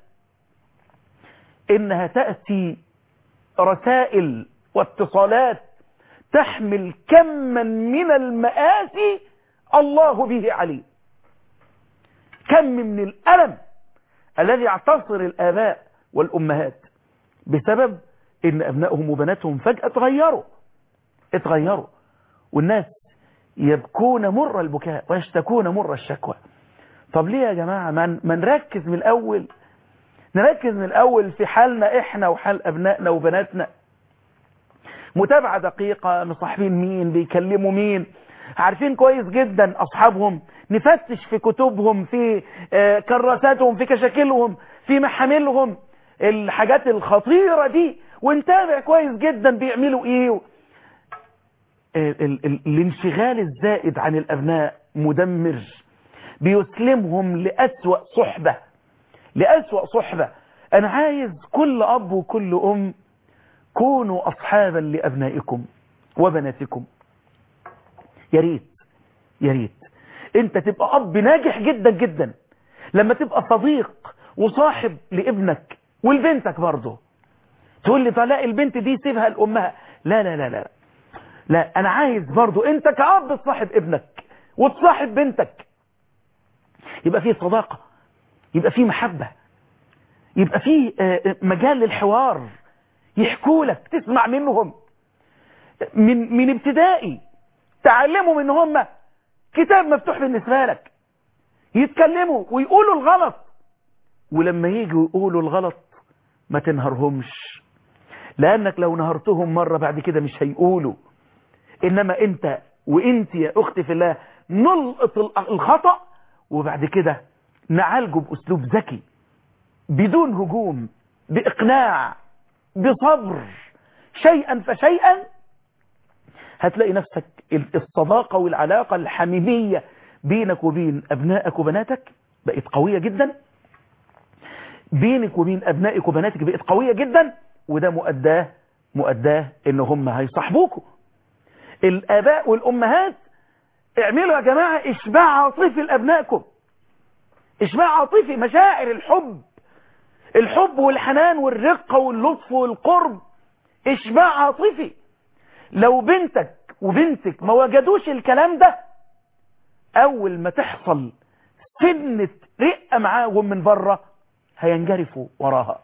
S2: انها تأتي رسائل واتصالات تحمل كما من المآسي الله به عليه كم من الألم الذي يعتصر الآباء والأمهات بسبب ان أبنائهم وبناتهم فجأة اتغيروا اتغيروا والناس يبكون مر البكاء ويشتكون مر الشكوى طب ليه يا جماعة ما من نركز من الأول نركز من الأول في حالنا إحنا وحال أبنائنا وبناتنا متابعة دقيقة مصاحبين مين بيكلموا مين عارفين كويس جدا أصحابهم نفتش في كتبهم في كراساتهم في كشاكلهم في محاملهم الحاجات الخطيرة دي ونتابع كويس جدا بيعملوا ايه ال ال الانشغال الزائد عن الأبناء مدمر بيسلمهم لأسوأ صحبة لأسوأ صحبة أنا عايز كل أب وكل أم كونوا أصحابا لأبنائكم وبناتكم يا ريت يا ريت انت تبقى أب ناجح جدا جدا لما تبقى صديق وصاحب لابنك ولبنتك برضه تقول لي طلاق البنت دي سيبها لأمها لا لا لا لا لا أنا عايز برضه انت كأب تصاحب ابنك وتصاحب بنتك يبقى فيه صداقة يبقى فيه محبة يبقى فيه مجال للحوار يحكوا لك تسمع منهم من من ابتدائي تعلموا ان هم كتاب مفتوح بالنسبة لك يتكلموا ويقولوا الغلط ولما يجوا يقولوا الغلط ما تنهرهمش لانك لو نهرتهم مرة بعد كده مش هيقولوا انما انت وانت يا اختي في الله نلقط الخطأ وبعد كده نعالجه باسلوب ذكي بدون هجوم باقناع بصبر شيئا فشيئا هتلاقي نفسك الصداقة والعلاقة الحميمية بينك وبين أبنائك وبناتك بقت قوية جدا بينك وبين أبنائك وبناتك بقت قوية جدا وده مؤداه مؤداه ان هم هيصاحبوكوا الآباء والأمهات اعملوا يا جماعة اشباع عاطفي لأبنائكم اشباع عاطفي مشاعر الحب الحب والحنان والرقة واللطف والقرب اشباع عاطفي لو بنتك وبنتك ما وجدوش الكلام ده اول ما تحصل سنة رقة معاهم من بره هينجرفوا وراها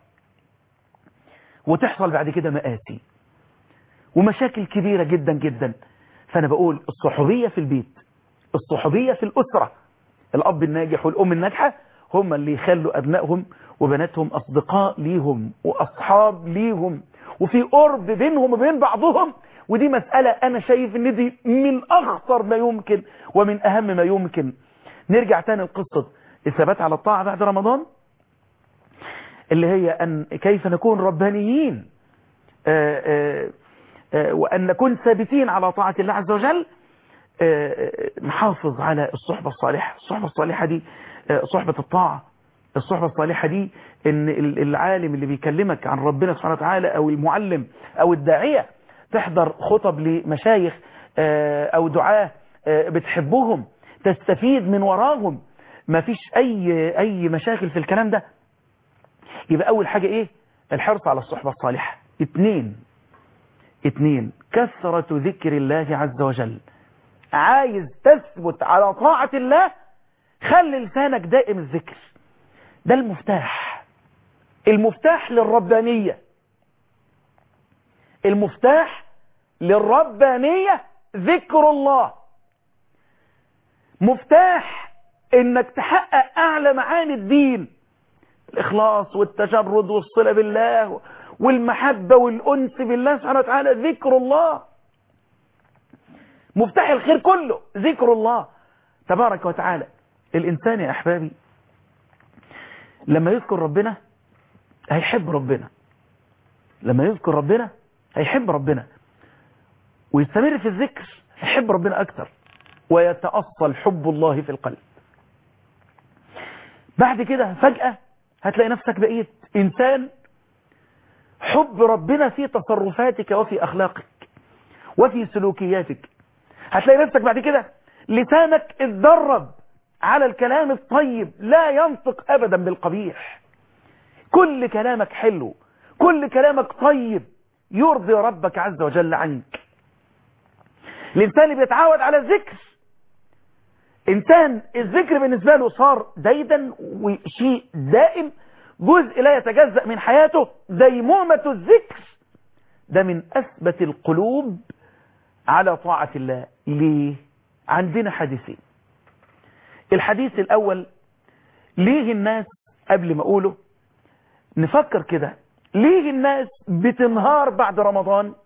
S2: وتحصل بعد كده مآسي ومشاكل كبيرة جدا جدا فانا بقول الصحوبية في البيت الصحوبية في الأسرة الأب الناجح والأم الناجحة هم اللي يخلوا أبنائهم وبناتهم أصدقاء ليهم وأصحاب ليهم وفي قرب بينهم وبين بعضهم ودي مسألة أنا شايف إن دي من أخطر ما يمكن ومن أهم ما يمكن نرجع تاني لقصة الثبات على الطاعة بعد رمضان اللي هي أن كيف نكون ربانيين آآ آآ آآ وأن نكون ثابتين على طاعة الله عز وجل نحافظ على الصحبة الصالحة الصحبة الصالحة دي صحبة الطاعة الصحبة الصالحة دي ان العالم اللي بيكلمك عن ربنا سبحانه وتعالى او المعلم او الداعية تحضر خطب لمشايخ او دعاة بتحبهم تستفيد من وراهم ما فيش اي اي مشاكل في الكلام ده يبقى اول حاجة ايه الحرص على الصحبة الصالحة اتنين اتنين كثرة ذكر الله عز وجل عايز تثبت على طاعة الله خلي لسانك دائم الذكر ده المفتاح المفتاح للربانية المفتاح للربانية ذكر الله مفتاح انك تحقق اعلى معاني الدين الاخلاص والتجرد والصلة بالله والمحبة والانس بالله سبحانه وتعالى ذكر الله مفتاح الخير كله ذكر الله تبارك وتعالى الانسان يا احبابي لما يذكر ربنا هيحب ربنا لما يذكر ربنا هيحب ربنا ويستمر في الذكر هيحب ربنا أكثر ويتأصل حب الله في القلب بعد كده فجأة هتلاقي نفسك بقيت إنسان حب ربنا في تصرفاتك وفي أخلاقك وفي سلوكياتك هتلاقي نفسك بعد كده لسانك اتدرب على الكلام الطيب لا ينطق أبدا بالقبيح كل كلامك حلو كل كلامك طيب يرضي ربك عز وجل عنك الإنسان اللي بيتعود على الذكر إنسان الذكر بالنسبة له صار ديدا وشيء دائم جزء لا يتجزأ من حياته ديمومة الذكر ده من أثبت القلوب على طاعة الله ليه عندنا حديثين الحديث الأول ليه الناس قبل ما أقوله نفكر كده ليه الناس بتنهار بعد رمضان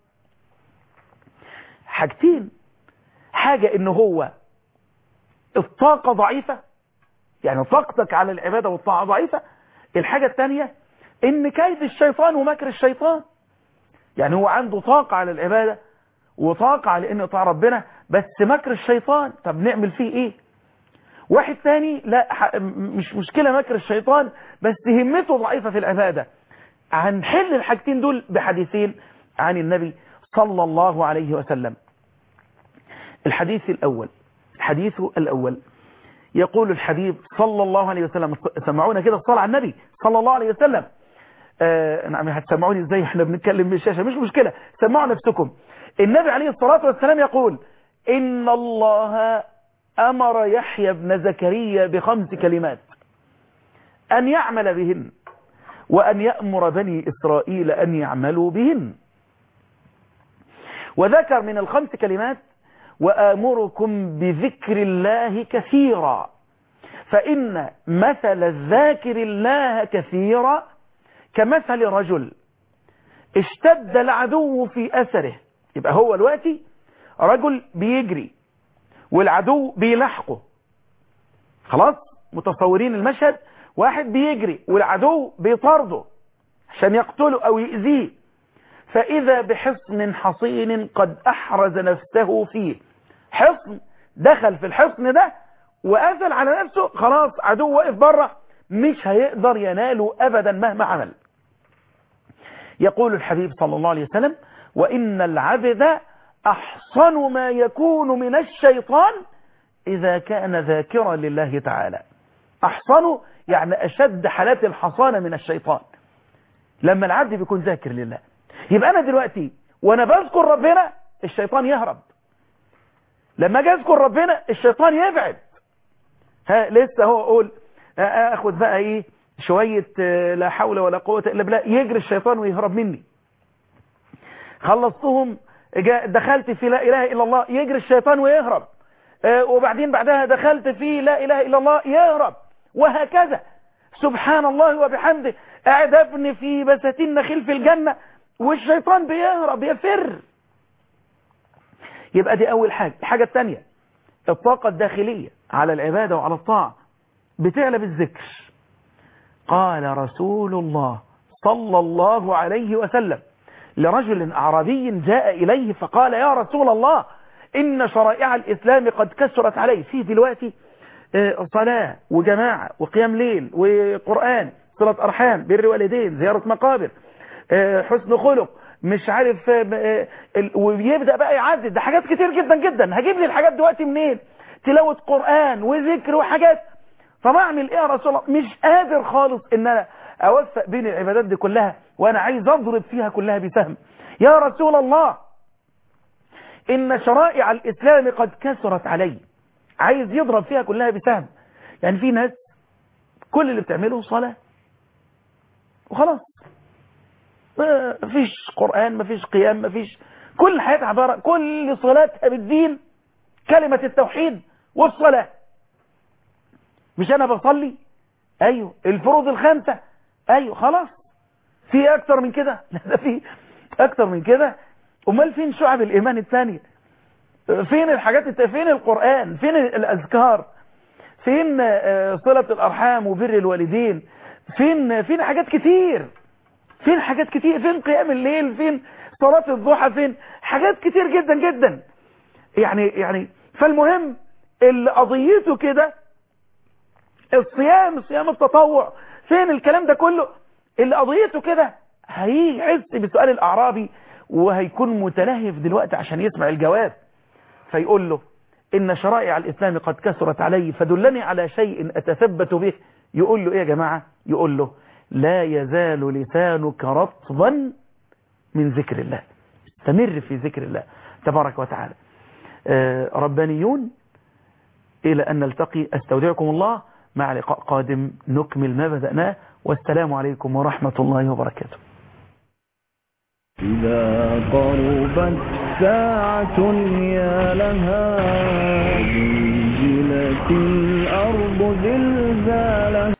S2: حاجتين حاجة ان هو الطاقة ضعيفة يعني طاقتك على العبادة والطاعة ضعيفة الحاجة الثانية ان كيد الشيطان ومكر الشيطان يعني هو عنده طاقة على العبادة وطاقة على ان يطاع ربنا بس مكر الشيطان طب نعمل فيه ايه واحد ثاني لا مش مشكلة مكر الشيطان بس همته ضعيفة في العبادة هنحل الحاجتين دول بحديثين عن النبي صلى الله عليه وسلم الحديث الأول الحديث الأول يقول الحبيب صلى الله عليه وسلم سمعونا كده الصلاة على النبي صلى الله عليه وسلم آه نعم هتسمعوني ازاي احنا بنتكلم من الشاشة مش مشكلة سمعوا نفسكم النبي عليه الصلاة والسلام يقول إن الله أمر يحيى بن زكريا بخمس كلمات أن يعمل بهن وأن يأمر بني إسرائيل أن يعملوا بهن وذكر من الخمس كلمات وآمركم بذكر الله كثيرا فإن مثل الذاكر الله كثيرا كمثل رجل اشتد العدو في أثره يبقى هو دلوقتي رجل بيجري والعدو بيلحقه خلاص متصورين المشهد واحد بيجري والعدو بيطارده عشان يقتله او يأذيه فإذا بحصن حصين قد أحرز نفسه فيه حصن دخل في الحصن ده وقفل على نفسه خلاص عدو واقف بره مش هيقدر يناله أبدا مهما عمل يقول الحبيب صلى الله عليه وسلم وإن العبد أحصن ما يكون من الشيطان إذا كان ذاكرا لله تعالى أحصن يعني أشد حالات الحصانة من الشيطان لما العبد بيكون ذاكر لله يبقى أنا دلوقتي وأنا بذكر ربنا الشيطان يهرب لما أجي أذكر ربنا الشيطان يبعد ها لسه هو أقول أخد بقى إيه شوية لا حول ولا قوة إلا بالله يجري الشيطان ويهرب مني خلصتهم دخلت في لا إله إلا الله يجري الشيطان ويهرب وبعدين بعدها دخلت في لا إله إلا الله يهرب وهكذا سبحان الله وبحمده قاعد ابني في بساتين نخيل في الجنة والشيطان بيهرب يفر يبقى دي أول حاجة الحاجة الثانية الطاقة الداخلية على العبادة وعلى الطاعة بتعلى بالذكر قال رسول الله صلى الله عليه وسلم لرجل أعرابي جاء إليه فقال يا رسول الله إن شرائع الإسلام قد كسرت علي فيه دلوقتي صلاة وجماعة وقيام ليل وقرآن صلة أرحام بر والدين زيارة مقابر حسن خلق مش عارف ويبدأ بقى يعدد ده حاجات كتير جدا جدا هجيب لي الحاجات دلوقتي منين تلاوة قرآن وذكر وحاجات طب اعمل ايه يا رسول الله مش قادر خالص ان انا اوفق بين العبادات دي كلها وانا عايز اضرب فيها كلها بسهم يا رسول الله ان شرائع الاسلام قد كسرت علي عايز يضرب فيها كلها بسهم يعني في ناس كل اللي بتعمله صلاة وخلاص ما فيش قرآن ما فيش قيام ما فيش كل حياتها عبارة كل صلاتها بالدين كلمة التوحيد والصلاة مش انا بصلي ايوه الفروض الخمسة ايوه خلاص في اكتر من كده لا ده في اكتر من كده امال فين شعب الايمان الثانية فين الحاجات الت... فين القرآن فين الاذكار فين صلة الارحام وبر الوالدين فين فين حاجات كتير فين حاجات كتير فين قيام الليل فين صلاة الضحى فين حاجات كتير جدا جدا يعني يعني فالمهم اللي قضيته كده الصيام صيام التطوع فين الكلام ده كله اللي قضيته كده هيحس بسؤال الأعرابي وهيكون متلهف دلوقتي عشان يسمع الجواب فيقول له إن شرائع الإسلام قد كسرت علي فدلني على شيء أتثبت به يقول له إيه يا جماعة يقول له لا يزال لسانك رطبا من ذكر الله استمر في ذكر الله تبارك وتعالى آه ربانيون إلى أن نلتقي أستودعكم الله مع لقاء قادم نكمل ما بدأناه والسلام عليكم ورحمة الله وبركاته
S1: إذا قربت ساعة يا لها زلزلت الأرض زلزالها